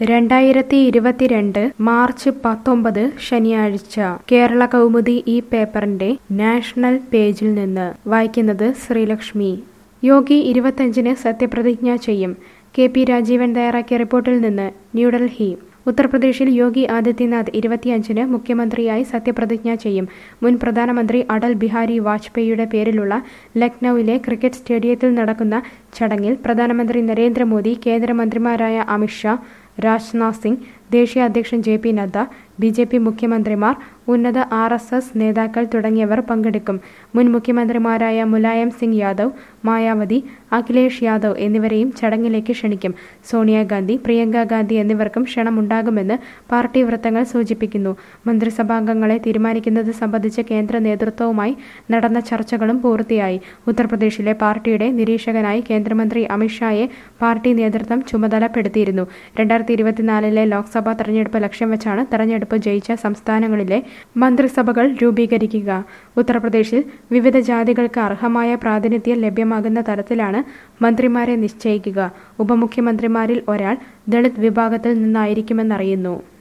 രണ്ടായിരത്തി ഇരുപത്തിരണ്ട് മാർച്ച് പത്തൊമ്പത് ശനിയാഴ്ച കേരള കൗമുദി ഈ പേപ്പറിന്റെ നാഷണൽ പേജിൽ നിന്ന് വായിക്കുന്നത് ശ്രീലക്ഷ്മി യോഗി ഇരുപത്തഞ്ചിന് സത്യപ്രതിജ്ഞ ചെയ്യും കെ പി രാജീവൻ തയ്യാറാക്കിയ റിപ്പോർട്ടിൽ നിന്ന് ന്യൂഡൽഹി ഉത്തർപ്രദേശിൽ യോഗി ആദിത്യനാഥ് ഇരുപത്തിയഞ്ചിന് മുഖ്യമന്ത്രിയായി സത്യപ്രതിജ്ഞ ചെയ്യും മുൻ പ്രധാനമന്ത്രി അടൽ ബിഹാരി വാജ്പേയിയുടെ പേരിലുള്ള ലക്നൌവിലെ ക്രിക്കറ്റ് സ്റ്റേഡിയത്തിൽ നടക്കുന്ന ചടങ്ങിൽ പ്രധാനമന്ത്രി നരേന്ദ്രമോദി കേന്ദ്രമന്ത്രിമാരായ അമിത്ഷാ രാജ്നാഥ് സിംഗ് ദേശീയ അധ്യക്ഷൻ J P Nadda B J P മുഖ്യമന്ത്രിമാർ ഉന്നത ആർ എസ് എസ് നേതാക്കൾ തുടങ്ങിയവർ പങ്കെടുക്കും മുൻ മുഖ്യമന്ത്രിമാരായ മുലായം സിംഗ് യാദവ് മായാവതി അഖിലേഷ് യാദവ് എന്നിവരെയും ചടങ്ങിലേക്ക് ക്ഷണിക്കും സോണിയാഗാന്ധി പ്രിയങ്ക ഗാന്ധി എന്നിവർക്കും ക്ഷണമുണ്ടാകുമെന്ന് പാർട്ടി വൃത്തങ്ങൾ സൂചിപ്പിക്കുന്നു മന്ത്രിസഭാംഗങ്ങളെ തീരുമാനിക്കുന്നത് സംബന്ധിച്ച് കേന്ദ്ര നേതൃത്വവുമായി നടന്ന ചർച്ചകളും പൂർത്തിയായി ഉത്തർപ്രദേശിലെ പാർട്ടിയുടെ നിരീക്ഷകനായി കേന്ദ്രമന്ത്രി അമിത്ഷായെ പാർട്ടി നേതൃത്വം ചുമതലപ്പെടുത്തിയിരുന്നു രണ്ടായിരത്തി ഇരുപത്തിനാലിലെ ലോക്സഭാ തെരഞ്ഞെടുപ്പ് ലക്ഷ്യം വെച്ചാണ് തെരഞ്ഞെടുപ്പ് ജയിച്ച സംസ്ഥാനങ്ങളിലെ മന്ത്രിസഭകൾ രൂപീകരിക്കുക ഉത്തർപ്രദേശിൽ വിവിധ ജാതികൾക്ക് അർഹമായ പ്രാതിനിധ്യം ലഭ്യമാകുന്ന തരത്തിലാണ് മന്ത്രിമാരെ നിശ്ചയിക്കുക ഉപമുഖ്യമന്ത്രിമാരിൽ ഒരാൾ ദളിത് വിഭാഗത്തിൽ നിന്നായിരിക്കുമെന്നറിയുന്നു